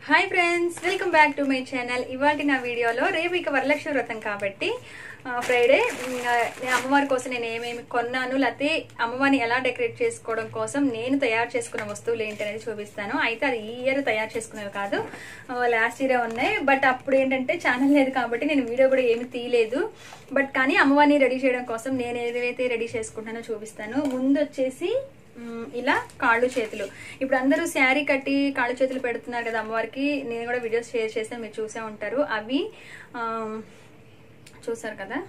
Hi friends welcome back to my channel ఇవాళ నా వీడియోలో రేపు ఇక వరలక్ష్మి వ్రతం కాబట్టి ఫ్రైడే నేను అమ్మవారి కోసం నేను ఏమేమి కొన్నాను లేకపోతే అమ్మవారిని ఎలా డెకరేట్ చేసుకోవడం కోసం నేను తయారు చేసుకున్న వస్తువులు ఏంటి అనేది చూపిస్తాను అయితే అది ఈ ఇయర్ తయారు చేసుకునేవి కాదు లాస్ట్ ఇయర్ ఉన్నాయి బట్ అప్పుడు ఏంటంటే ఛానల్ లేదు కాబట్టి నేను వీడియో కూడా ఏమి తీయలేదు బట్ కానీ అమ్మవారిని రెడీ చేయడం కోసం నేను ఏదైతే రెడీ చేసుకుంటానో చూపిస్తాను ముందు వచ్చేసి మ్, ఇలా కాళ్ళు చేతులు ఇప్పుడు అందరూ శారీ కట్టి కాళ్ళు చేతులు పెడుతున్నారు కదా అమ్మవారికి నేను కూడా వీడియోస్ షేర్ చేస్తే మీరు చూసే ఉంటారు అవి ఆ, చూసారు కదా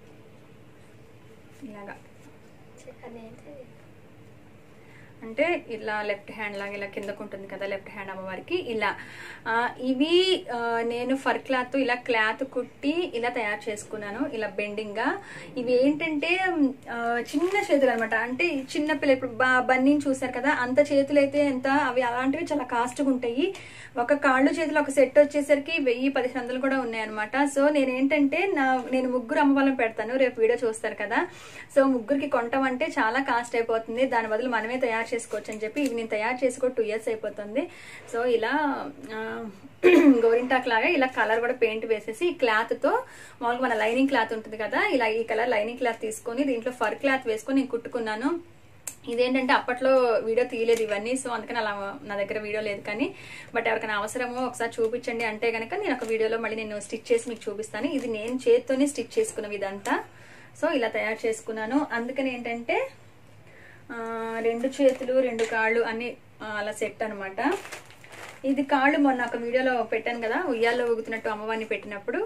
ఇలాగా అంటే ఇలా లెఫ్ట్ హ్యాండ్ లాగా ఇలా కిందకు ఉంటుంది కదా లెఫ్ట్ హ్యాండ్ అమ్మవారికి ఇలా ఆ, ఇవి ఆ, నేను ఫర్ క్లాత్ ఇలా క్లాత్ కుట్టి ఇలా తయారు చేసుకున్నాను ఇలా బెండింగ్ గా ఇవి ఏంటంటే ఆ, చిన్న చేతులు అనమాట అంటే ఈ చిన్న పిల్ల ఇప్పుడు బన్నీని చూసారు కదా అంత చేతులు అయితే ఎంత అవి అలాంటివి చాలా కాస్ట్గా ఉంటాయి ఒక కాళ్ళు చేతులు ఒక సెట్ వచ్చేసరికి వెయ్యి పదిహేను వందలు కూడా ఉన్నాయన్నమాట సో నేను ఏంటంటే నా నేను ముగ్గురు అమ్మ వాళ్ళని పెడతాను రేపు వీడియో చూస్తారు కదా సో ముగ్గురికి కొంటాం అంటే చాలా కాస్ట్ అయిపోతుంది దాని బదులు మనమే తయారు చేసుకోవచ్చు అని చెప్పి ఇవి నేను తయారు చేసి కూడా టూ ఇయర్స్ అయిపోతుంది సో ఇలా ఆ, గోరింటాక్ లాగా ఇలా కలర్ కూడా పెయింట్ వేసేసి ఈ క్లాత్ తో మామూలుగా మన లైనింగ్ క్లాత్ ఉంటుంది కదా ఇలా ఈ కలర్ లైనింగ్ క్లాత్ తీసుకొని దీంట్లో ఫర్ క్లాత్ వేసుకొని నేను కుట్టుకున్నాను ఇదేంటంటే అప్పట్లో వీడియో తీయలేదు ఇవన్నీ సో అందుకని అలా నా దగ్గర వీడియో లేదు కానీ బట్ ఎవరికైనా అవసరమో ఒకసారి చూపించండి అంటే కనుక నేను ఒక వీడియోలో మళ్ళీ నేను స్టిచ్ చేసి మీకు చూపిస్తాను ఇది నేను చేత్తోనే స్టిచ్ చేసుకున్నవి ఇదంతా సో ఇలా తయారు చేసుకున్నాను అందుకని ఏంటంటే ఆ, రెండు చేతులు రెండు కాళ్ళు అన్ని ఆ, అలా సెట్ అన్నమాట ఇది కాళ్ళు మొన్న ఒక వీడియోలో పెట్టాను కదా ఉయ్యాల్లో ఊగుతున్నట్టు అమ్మవారిని పెట్టినప్పుడు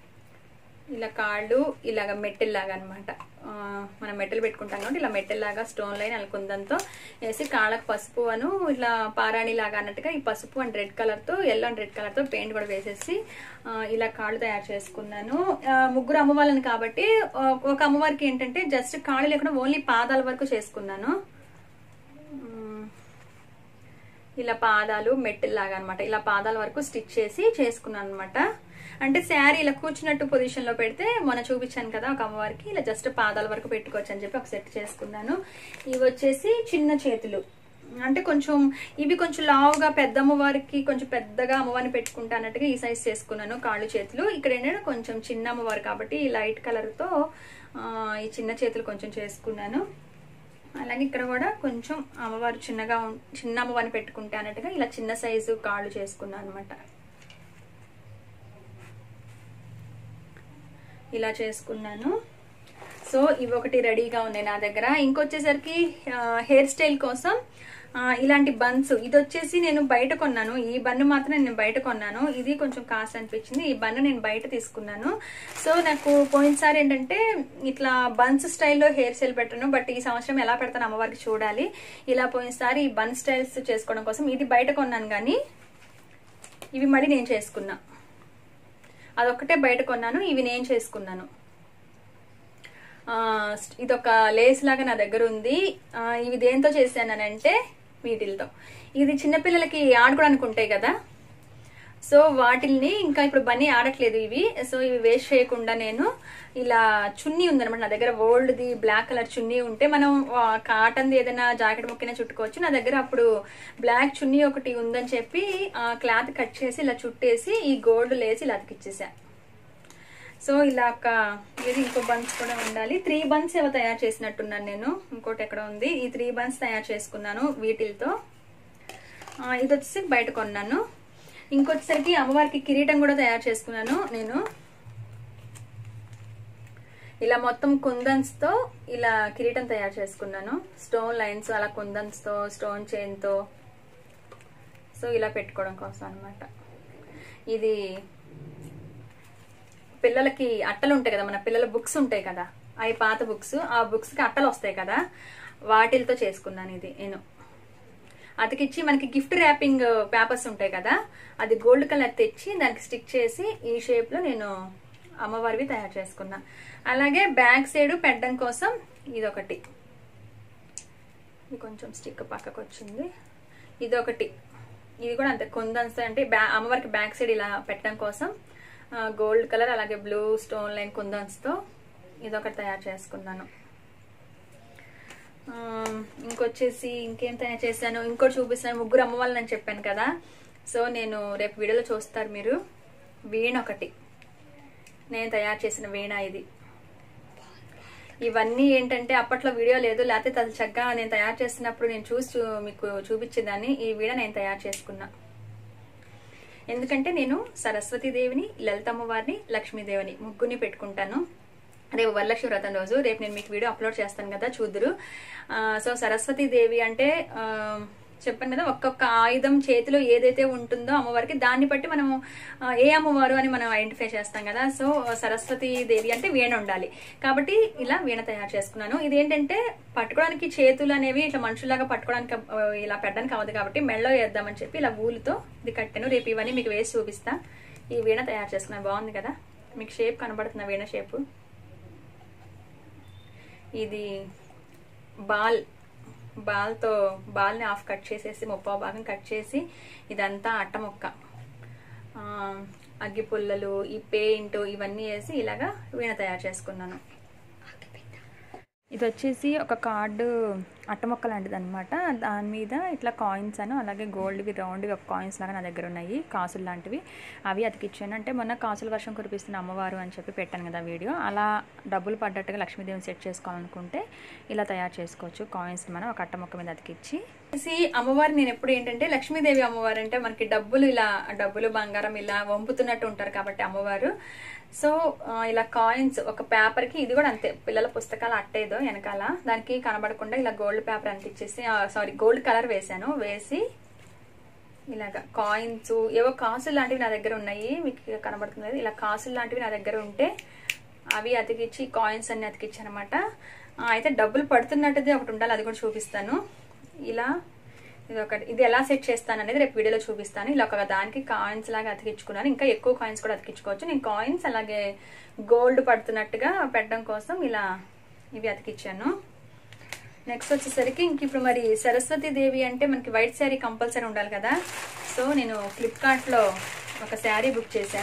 ఇలా కాళ్ళు ఇలాగ మెట్టెల్లాగా అనమాట మనం మెట్టెలు పెట్టుకుంటాం కాబట్టి ఇలా మెట్టెల్లాగా స్టోన్ లైన్ అలకుందంతో వేసి కాళ్ళకు పసుపు అను ఇట్లా పారాణి లాగా అన్నట్టుగా ఈ పసుపు అండ్ రెడ్ కలర్ తో ఎల్లో అండ్ రెడ్ కలర్ తో పెయింట్ కూడా వేసేసి ఆ, ఇలా కాళ్ళు తయారు చేసుకున్నాను ఆ, ముగ్గురు అమ్మవాళ్ళని కాబట్టి ఆ, ఒక అమ్మవారికి ఏంటంటే జస్ట్ కాళ్ళు లేకుండా ఓన్లీ పాదాల వరకు చేసుకున్నాను ఉమ్, ఇలా పాదాలు మెట్టెల్లాగా అనమాట ఇలా పాదాల వరకు స్టిచ్ చేసి చేసుకున్నాను అనమాట అంటే శారీ ఇలా కూర్చున్నట్టు పొజిషన్ లో పెడితే మొన్న చూపించాను కదా ఒక అమ్మవారికి ఇలా జస్ట్ పాదాల వరకు పెట్టుకోవచ్చు అని చెప్పి ఒక సెట్ చేసుకున్నాను ఇవి వచ్చేసి చిన్న చేతులు అంటే కొంచెం ఇవి కొంచెం లావుగా పెద్ద అమ్మవారికి కొంచెం పెద్దగా అమ్మవారిని పెట్టుకుంటా అన్నట్టుగా ఈ సైజ్ చేసుకున్నాను కాళ్ళు చేతులు ఇక్కడ ఏంటంటే కొంచెం చిన్న అమ్మవారు కాబట్టి ఈ లైట్ కలర్ తో ఆ, ఈ చిన్న చేతులు కొంచెం చేసుకున్నాను అలాగే ఇక్కడ కూడా కొంచెం అమ్మవారు చిన్నగా ఉం- చిన్న అమ్మవారిని పెట్టుకుంటే అన్నట్టుగా ఇలా చిన్న సైజు కాళ్ళు చేసుకున్నాను అనమాట ఇలా చేసుకున్నాను సో ఇవి ఒకటి రెడీగా ఉన్నాయి నా దగ్గర ఇంకొచ్చేసరికి హెయిర్ స్టైల్ కోసం ఆ, ఇలాంటి బన్స్ ఇది వచ్చేసి నేను బయట కొన్నాను ఈ బన్ను మాత్రం నేను బయట కొన్నాను ఇది కొంచెం కాస్ట్ అనిపించింది ఈ బన్ను నేను బయట తీసుకున్నాను సో నాకు పోయినసారి ఏంటంటే ఇట్లా బన్స్ స్టైల్లో హెయిర్ స్టైల్ పెట్టాను బట్ ఈ సంవత్సరం ఎలా పెడతాను అమ్మవారికి చూడాలి ఇలా పోయినసారి ఈ బన్ స్టైల్స్ చేసుకోవడం కోసం ఇది బయట కొన్నాను కానీ ఇవి మళ్ళీ నేను చేసుకున్నా అదొక్కటే బయట కొన్నాను ఇవి నేను చేసుకున్నాను ఆ, ఇదొక లేస్ లాగా నా దగ్గర ఉంది ఆ, ఇవి దేంతో చేశానంటే వీటిలతో ఇది చిన్నపిల్లలకి ఆడుకోవడానికి ఉంటాయి కదా సో వాటిల్ని ఇంకా ఇప్పుడు బన్నీ ఆడట్లేదు ఇవి సో ఇవి వేస్ట్ చేయకుండా నేను ఇలా చున్నీ ఉందన్నమాట నా దగ్గర ఓల్డ్ ది బ్లాక్ కలర్ చున్నీ ఉంటే మనం కాటన్ది ఏదైనా జాకెట్ ముక్కినా చుట్టుకోవచ్చు నా దగ్గర అప్పుడు బ్లాక్ చున్నీ ఒకటి ఉందని చెప్పి క్లాత్ కట్ చేసి ఇలా చుట్టేసి ఈ గోల్డ్ లేసి ఇలా అతికిచ్చేసా సో ఇలా ఒక ఇది ఇంకో బన్స్ కూడా ఉండాలి త్రీ బన్స్ ఏవో తయారు చేసినట్టున్నాను నేను ఇంకోటి ఎక్కడ ఉంది ఈ త్రీ బన్స్ తయారు చేసుకున్నాను వీటిలతో ఆ, ఇది వచ్చేసి బయట కొన్నాను ఇంకొచ్చేసరికి అమ్మవారికి కిరీటం కూడా తయారు చేసుకున్నాను నేను ఇలా మొత్తం కుందన్స్ తో ఇలా కిరీటం తయారు చేసుకున్నాను స్టోన్ లైన్స్ అలా కుందన్స్ తో స్టోన్ చైన్ తో సో ఇలా పెట్టుకోవడం కోసం అన్నమాట ఇది పిల్లలకి అట్టలు ఉంటాయి కదా మన పిల్లల బుక్స్ ఉంటాయి కదా అవి పాత బుక్స్ ఆ బుక్స్ కి అట్టలు వస్తాయి కదా వాటిలతో చేసుకున్నాను ఇది నేను అతికిచ్చి మనకి గిఫ్ట్ ర్యాపింగ్ పేపర్స్ ఉంటాయి కదా అది గోల్డ్ కలర్ తెచ్చి దానికి స్టిక్ చేసి ఈ షేప్ లో నేను అమ్మవారివి తయారు చేసుకున్నా అలాగే బ్యాక్ సైడ్ పెట్టడం కోసం ఇదొకటి ఇది కొంచెం స్టిక్ పక్కకు వచ్చింది ఇదొకటి ఇది కూడా అంతే కుందన్స్ అంటే బ్యా అమ్మవారికి బ్యాక్ సైడ్ ఇలా పెట్టడం కోసం గోల్డ్ కలర్ అలాగే బ్లూ స్టోన్ లైన్ కుందన్స్ తో ఇదొకటి తయారు చేసుకున్నాను ఆ, ఇంకొచ్చేసి ఇంకేం తయారు చేశాను ఇంకోటి చూపిస్తాను ముగ్గురు అమ్మ వాళ్ళని చెప్పాను కదా సో నేను రేపు వీడియోలో చూస్తారు మీరు వీణ ఒకటి నేను తయారు చేసిన వీణ ఇది ఇవన్నీ ఏంటంటే అప్పట్లో వీడియో లేదు లేకపోతే తను చక్కగా నేను తయారు చేస్తున్నప్పుడు నేను చూసి చూ- మీకు చూపించేదాన్ని ఈ వీణ నేను తయారు చేసుకున్నా ఎందుకంటే నేను సరస్వతీదేవిని లలితమ్మవారిని లక్ష్మీదేవిని ముగ్గురిని పెట్టుకుంటాను రేపు వరలక్ష్మి వ్రతం రోజు రేపు నేను మీకు వీడియో అప్లోడ్ చేస్తాను కదా చూద్దురు ఆ, సో సరస్వతీదేవి అంటే ఆ, చెప్పాను కదా ఒక్కొక్క ఆయుధం చేతిలో ఏదైతే ఉంటుందో అమ్మవారికి దాన్ని బట్టి మనము ఆ, ఏ అమ్మవారు అని మనం ఐడెంటిఫై చేస్తాం కదా సో సరస్వతి దేవి అంటే వీణ ఉండాలి కాబట్టి ఇలా వీణ తయారు చేసుకున్నాను ఇదేంటంటే పట్టుకోవడానికి చేతులు అనేవి ఇట్లా మనుషులాగా పట్టుకోవడానికి ఆ, ఇలా పెట్టడానికి అవ్వదు కాబట్టి మెళ్ళో వేద్దామని చెప్పి ఇలా ఊలుతో ఇది కట్టాను రేపు ఇవన్నీ మీకు వేసి చూపిస్తా ఈ వీణ తయారు చేసుకున్నాను బాగుంది కదా మీకు షేప్ కనబడుతుంది వీణ షేపు ఇది బాల్ బాల్తో బాల్ని హాఫ్ కట్ చేసేసి ముప్పావు భాగం కట్ చేసి ఇదంతా అట్ట మొక్క ఆ, అగ్గి పుల్లలు ఈ పెయింట్ ఇవన్నీ వేసి ఇలాగా వీణ తయారు చేసుకున్నాను ఇది వచ్చేసి ఒక కార్డు అట్టమొక్క లాంటిది అనమాట దాని మీద ఇట్లా కాయిన్స్ అను అలాగే గోల్డ్వి రౌండ్వి ఒక కాయిన్స్ లాగా నా దగ్గర ఉన్నాయి కాసులు లాంటివి అవి అతికిచ్చాను అంటే మొన్న కాసుల వర్షం కురిపిస్తున్న అమ్మవారు అని చెప్పి పెట్టాను కదా వీడియో అలా డబ్బులు పడ్డట్టుగా లక్ష్మీదేవిని సెట్ చేసుకోవాలనుకుంటే ఇలా తయారు చేసుకోవచ్చు కాయిన్స్ మనం ఒక అట్టమొక్క మీద అతికిచ్చి వచ్చేసి అమ్మవారు నేను ఎప్పుడు ఏంటంటే లక్ష్మీదేవి అమ్మవారు అంటే మనకి డబ్బులు ఇలా డబ్బులు బంగారం ఇలా వంపుతున్నట్టు ఉంటారు కాబట్టి అమ్మవారు సో ఆ, ఇలా కాయిన్స్ ఒక పేపర్ కి ఇది కూడా అంతే పిల్లల పుస్తకాలు అట్టేదో వెనకాల దానికి కనబడకుండా ఇలా గోల్డ్ పేపర్ అంటించేసి సారీ గోల్డ్ కలర్ వేసాను వేసి ఇలాగా కాయిన్స్ ఏవో కాసులు లాంటివి నా దగ్గర ఉన్నాయి మీకు కనబడుతుంది కదా, ఇలా కాసులు లాంటివి నా దగ్గర ఉంటే అవి అతికిచ్చి కాయిన్స్ అన్ని అతికిచ్చాను అనమాట అయితే డబ్బులు పడుతున్నట్టుది ఒకటి ఉండాలి అది కూడా చూపిస్తాను ఇలా ఇది ఒకటి ఇది ఎలా సెట్ చేస్తాను అనేది రేపు వీడియోలో చూపిస్తాను ఇలా ఒక దానికి కాయిన్స్ లాగా అతికించుకున్నాను ఇంకా ఎక్కువ కాయిన్స్ కూడా అతికించుకోవచ్చు నేను కాయిన్స్ అలాగే గోల్డ్ పడుతున్నట్టుగా పెట్టడం కోసం ఇలా ఇవి అతికిచ్చాను నెక్స్ట్ వచ్చేసరికి ఇంక ఇప్పుడు మరి సరస్వతి దేవి అంటే మనకి వైట్ శారీ కంపల్సరీ ఉండాలి కదా సో నేను ఫ్లిప్కార్ట్లో ఒక శారీ బుక్ చేశా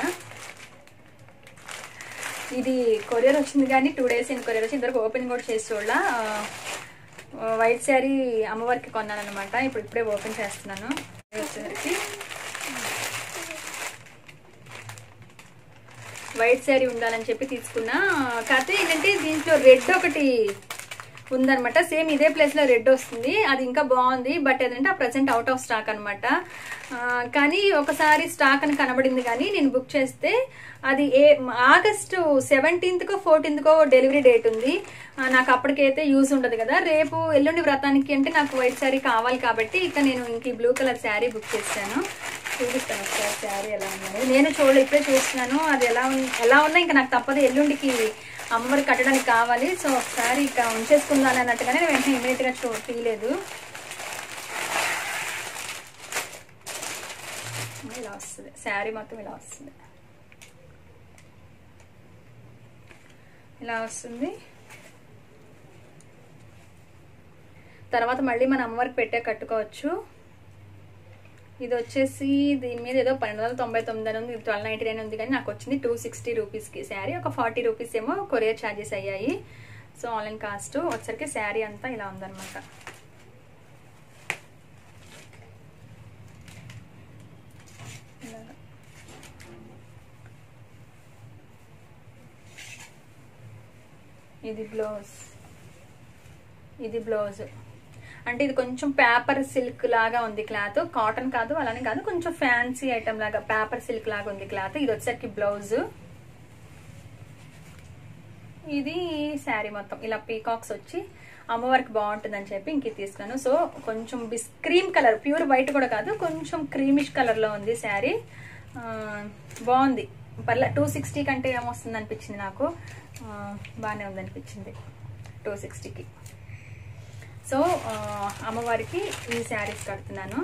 ఇది కొరియర్ వచ్చింది కానీ టూ డేస్ ఇన్ కొరియర్ వచ్చి ఇంతవరకు ఓపెన్ కూడా చేసి చూడాల వైట్ శారీ అమ్మవారికి కొన్నాను అనమాట ఇప్పుడు ఇప్పుడే ఓపెన్ చేస్తున్నాను వచ్చేసరికి వైట్ శారీ ఉండాలని చెప్పి తీసుకున్నా కాకపోతే ఏంటంటే దీంట్లో రెడ్ ఒకటి ఉందన్నమాట సేమ్ ఇదే ప్లేస్ లో రెడ్ వస్తుంది అది ఇంకా బాగుంది బట్ ఏంటంటే ఆ ప్రజెంట్ అవుట్ ఆఫ్ స్టాక్ అనమాట కానీ ఒకసారి స్టాక్ అని కనబడింది కానీ నేను బుక్ చేస్తే అది ఏ ఆగస్టు సెవెంటీన్త్ కో ఫోర్టీన్త్ కో డెలివరీ డేట్ ఉంది ఆ, నాకు అప్పటికైతే యూజ్ ఉండదు కదా రేపు ఎల్లుండి వ్రతానికి అంటే నాకు వైట్ శారీ కావాలి కాబట్టి ఇక నేను ఇంక ఈ బ్లూ కలర్ శారీ బుక్ చేశాను చూపిస్తాను ఒకసారి శారీ ఎలా ఉన్నది నేను చూడలే ఇప్పుడే చూస్తున్నాను అది ఎలా ఉన్- ఎలా ఉన్నా ఇంకా నాకు తప్పదు ఎల్లుండికి అమ్మవారి కట్టడానికి కావాలి సో ఒకసారి ఇక ఉంచేసుకుందాను అన్నట్టుగానే నేను వెంటనే ఇమీడియట్ గా చూ తీయలేదు ఇలా వస్తుంది శారీ మొత్తం ఇలా వస్తుంది ఇలా వస్తుంది తర్వాత మళ్ళీ మన అమ్మవారికి పెట్టే కట్టుకోవచ్చు ఇది వచ్చేసి దీని మీద ఏదో పన్నెండు వందల తొంభై తొమ్మిది అని ఉంది ట్వెల్వ్ నైన్టీ నైన్ ఉంది కానీ నాకు వచ్చింది టూ సిక్స్టీ రూపీస్కి శారీ ఒక ఫార్టీ రూపీస్ ఏమో కొరియర్ ఛార్జెస్ అయ్యాయి సో ఆన్లైన్ కాస్ట్ వచ్చరికి శారీ అంతా ఇలా ఉందన్నమాట ఇలాగా. ఇది బ్లౌజ్ ఇది బ్లౌజ్ అంటే ఇది కొంచెం పేపర్ సిల్క్ లాగా ఉంది క్లాత్ కాటన్ కాదు అలానే కాదు కొంచెం ఫ్యాన్సీ ఐటమ్ లాగా పేపర్ సిల్క్ లాగా ఉంది క్లాత్ ఇది వచ్చేసరికి బ్లౌజ్ ఇది శారీ మొత్తం ఇలా పీకాక్స్ వచ్చి అమ్మవారికి బాగుంటుందని చెప్పి ఇంక ఇది తీసుకున్నాను సో కొంచెం బిస్ క్రీమ్ కలర్ ప్యూర్ వైట్ కూడా కాదు కొంచెం క్రీమిష్ కలర్ లో ఉంది శారీ ఆ, బాగుంది పర్లే టూ సిక్స్టీ కంటే ఏమొస్తుంది అనిపించింది నాకు ఆ, బాగానే ఉంది అనిపించింది టూ సిక్స్టీకి సో ఆ, అమ్మవారికి ఈ శారీస్ కడుతున్నాను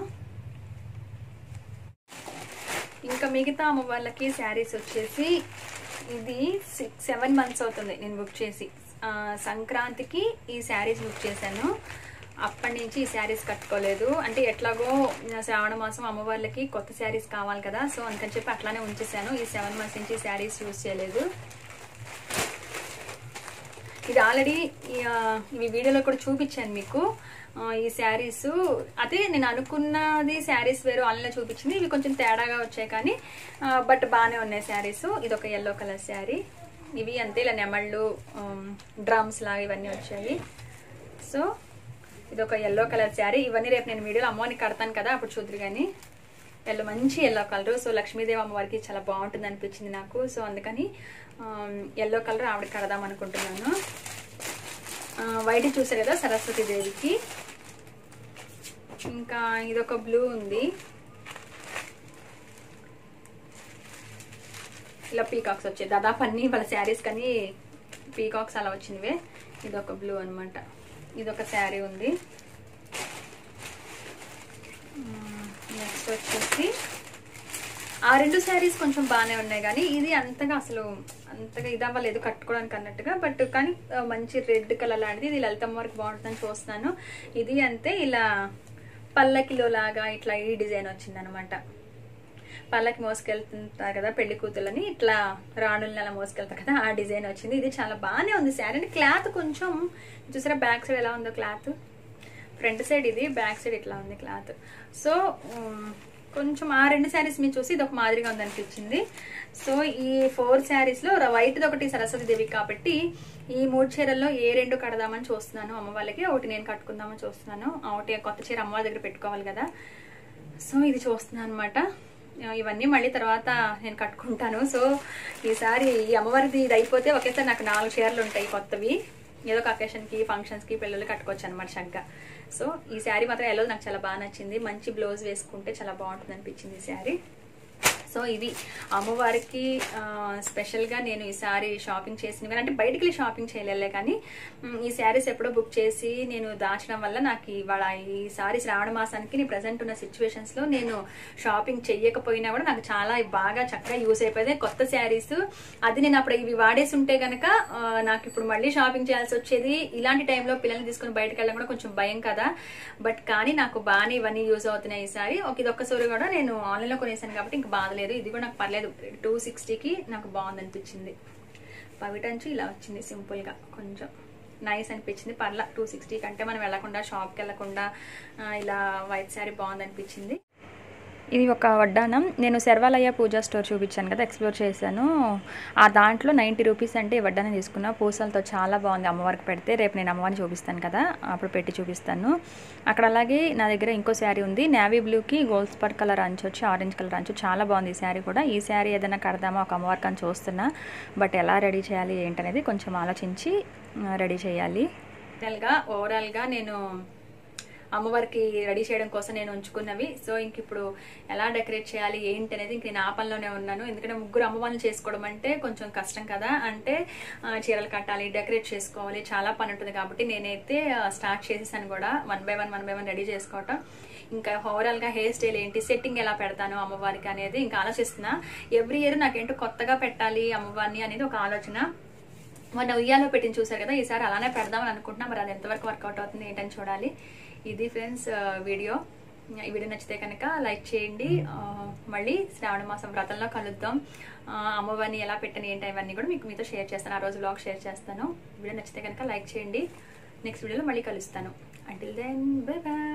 ఇంకా మిగతా అమ్మ వాళ్ళకి శారీస్ వచ్చేసి ఇది సిక్స్ సెవెన్ మంత్స్ అవుతుంది నేను బుక్ చేసి ఆ, సంక్రాంతికి ఈ శారీస్ బుక్ చేశాను అప్పటి నుంచి ఈ శారీస్ కట్టుకోలేదు అంటే ఎట్లాగో శ్రావణ మాసం అమ్మవార్లకి కొత్త శారీస్ కావాలి కదా సో అందుకని చెప్పి అట్లానే ఉంచేసాను ఈ సెవెన్ మంత్స్ నుంచి శారీస్ యూజ్ చేయలేదు ఇది ఆల్రెడీ ఇవి వీడియోలో కూడా చూపించాను మీకు ఆ, ఈ శారీస్ అదే నేను అనుకున్నది శారీస్ వేరు ఆన్లైన్లో చూపించింది ఇవి కొంచెం తేడాగా వచ్చాయి కానీ బట్ బాగానే ఉన్నాయి శారీస్ ఇది ఒక ఎల్లో కలర్ శారీ ఇవి అంతే ఇలా నెమళ్ళు డ్రమ్స్ లాగా ఇవన్నీ వచ్చాయి సో ఇది ఒక ఎల్లో కలర్ శారీ ఇవన్నీ రేపు నేను వీడియోలో అమ్మవారిని కడతాను కదా అప్పుడు చూద్దరు కానీ ఎల్లో మంచి ఎల్లో కలర్ సో లక్ష్మీదేవి అమ్మవారికి చాలా బాగుంటుంది అనిపించింది నాకు సో అందుకని ఎల్లో కలర్ ఆవిడ కడదాం అనుకుంటున్నాను ఆ, వైట్ చూసారు కదా సరస్వతి దేవికి ఇంకా ఇదొక బ్లూ ఉంది ఇలా పీకాక్స్ వచ్చాయి దాదాపు అన్ని వాళ్ళ శారీస్ కానీ పీకాక్స్ అలా వచ్చినవే ఇదొక బ్లూ అనమాట ఇదొక శారీ ఉంది నెక్స్ట్ వచ్చేసి ఆ రెండు శారీస్ కొంచెం బాగానే ఉన్నాయి కానీ ఇది అంతగా అసలు అంతగా ఇది అవ్వలేదు కట్టుకోవడానికి అన్నట్టుగా బట్ కానీ ఆ, మంచి రెడ్ కలర్ లాంటిది ఇది లలితమ్మ వరకు బాగుంటుందని చూస్తున్నాను ఇది అంతే ఇలా పల్లకిలో లాగా ఇట్లా ఈ డిజైన్ వచ్చింది అనమాట పల్లకి మోసుకెళ్తుంటారు కదా పెళ్లి కూతుర్లని ఇట్లా రాణుల్ని అలా మోసుకెళ్తారు కదా ఆ డిజైన్ వచ్చింది ఇది చాలా బాగానే ఉంది శారీ అంటే క్లాత్ కొంచెం చూసారా బ్యాక్ సైడ్ ఎలా ఉందో క్లాత్ ఫ్రంట్ సైడ్ ఇది బ్యాక్ సైడ్ ఇట్లా ఉంది క్లాత్ సో ఉమ్, కొంచెం ఆ రెండు శారీస్ మీరు చూసి ఇది ఒక మాదిరిగా ఉంది అనిపించింది సో ఈ ఫోర్ శారీస్ లో వైట్ది ఒకటి సరస్వతి దేవి కాబట్టి ఈ మూడు చీరల్లో ఏ రెండు కడదామని చూస్తున్నాను అమ్మ వాళ్ళకి ఒకటి నేను కట్టుకుందామని చూస్తున్నాను ఒకటి కొత్త చీర అమ్మవారి దగ్గర పెట్టుకోవాలి కదా సో ఇది చూస్తున్నాను అనమాట ఇవన్నీ మళ్ళీ తర్వాత నేను కట్టుకుంటాను సో ఈసారి ఈ అమ్మవారిది ఇది అయిపోతే ఒకేసారి నాకు నాలుగు చీరలు ఉంటాయి కొత్తవి ఏదో ఒక అకేషన్కి ఫంక్షన్స్కి పిల్లలు కట్టుకోవచ్చు అనమాట చక్కగా సో ఈ శారీ మాత్రం ఎలా నాకు చాలా బాగా నచ్చింది మంచి బ్లౌజ్ వేసుకుంటే చాలా బాగుంటుంది అనిపించింది ఈ శారీ సో ఇది అమ్మవారికి ఆ, స్పెషల్గా నేను ఈ సారీ షాపింగ్ చేసిన కానీ అంటే బయటికి వెళ్ళి షాపింగ్ చేయలేలే కానీ మ్, ఈ శారీస్ ఎప్పుడో బుక్ చేసి నేను దాచడం వల్ల నాకు ఇవాళ ఈ సారీ శ్రావణ మాసానికి నేను ప్రజెంట్ ఉన్న సిచ్యువేషన్స్ లో నేను షాపింగ్ చెయ్యకపోయినా కూడా నాకు చాలా బాగా చక్కగా యూస్ అయిపోయింది కొత్త శారీస్ అది నేను అప్పుడు ఇవి వాడేసి ఉంటే గనక ఆ, నాకు ఇప్పుడు మళ్ళీ షాపింగ్ చేయాల్సి వచ్చేది ఇలాంటి టైంలో పిల్లల్ని తీసుకుని బయటకు వెళ్ళడం కూడా కొంచెం భయం కదా బట్ కానీ నాకు బాగానే ఇవన్నీ యూజ్ అవుతున్నాయి ఈసారి ఒక ఇది ఒక్క సూరి కూడా నేను ఆన్లైన్లో కొనేసాను కాబట్టి ఇంకా బాధలేదు ఇది కూడా నాకు పర్లేదు టూ సిక్స్టీకి నాకు బాగుంది అనిపించింది పవిటంచు ఇలా వచ్చింది సింపుల్గా కొంచెం నైస్ అనిపించింది పర్లా టూ సిక్స్టీ కంటే మనం వెళ్లకుండా షాప్కి వెళ్లకుండా ఆ, ఇలా వైట్ శారీ బాగుంది అనిపించింది ఇది ఒక వడ్డానం నేను శర్వాలయ్య పూజా స్టోర్ చూపించాను కదా ఎక్స్ప్లోర్ చేశాను ఆ దాంట్లో నైంటీ రూపీస్ అంటే ఈ వడ్డానం తీసుకున్నా పూసలతో చాలా బాగుంది అమ్మవారికి పెడితే రేపు నేను అమ్మవారిని చూపిస్తాను కదా అప్పుడు పెట్టి చూపిస్తాను అక్కడ అలాగే నా దగ్గర ఇంకో శారీ ఉంది నేవీ బ్లూకి గోల్డ్ స్పర్ కలర్ అంచు వచ్చి ఆరెంజ్ కలర్ అంచు చాలా బాగుంది ఈ శారీ కూడా ఈ శారీ ఏదైనా కడదామా ఒక అమ్మవారికి అని చూస్తున్నా బట్ ఎలా రెడీ చేయాలి ఏంటనేది కొంచెం ఆలోచించి రెడీ చేయాలి ఓవరాల్గా ఓవరాల్గా నేను అమ్మవారికి రెడీ చేయడం కోసం నేను ఉంచుకున్నవి సో ఇంక ఇప్పుడు ఎలా డెకరేట్ చేయాలి ఏంటి అనేది ఇంక నేను ఆ పనిలోనే ఉన్నాను ఎందుకంటే ముగ్గురు అమ్మవారిని చేసుకోవడం అంటే కొంచెం కష్టం కదా అంటే ఆ, చీరలు కట్టాలి డెకరేట్ చేసుకోవాలి చాలా పని ఉంటుంది కాబట్టి నేనైతే స్టార్ట్ చేసేసాను కూడా one by one one by one ready చేసుకోవటం ఇంకా ఓవరాల్ గా హెయిర్ స్టైల్ ఏంటి సెట్టింగ్ ఎలా పెడతాను అమ్మవారికి అనేది ఇంకా ఆలోచిస్తున్నా ఎవ్రీ ఇయర్ నాకేంటో కొత్తగా పెట్టాలి అమ్మవారిని అనేది ఒక ఆలోచన మొన్న ఉయ్యాలో పెట్టింది చూసారు కదా ఈసారి అలానే పెడదామని అనుకుంటున్నా మరి అది ఎంతవరకు వర్కౌట్ అవుతుంది ఏంటని చూడాలి ఇది ఫ్రెండ్స్ వీడియో ఈ వీడియో నచ్చితే కనుక లైక్ చేయండి ఆ, మళ్ళీ శ్రావణ మాసం వ్రతంలో కలుద్దాం ఆ, అమ్మవారిని ఎలా పెట్టని ఏంటి అవన్నీ కూడా మీకు మీతో షేర్ చేస్తాను ఆ రోజు బ్లాగ్ షేర్ చేస్తాను వీడియో నచ్చితే కనుక లైక్ చేయండి నెక్స్ట్ వీడియోలో మళ్ళీ కలుస్తాను అంటిల్ దెన్ బై బాయ్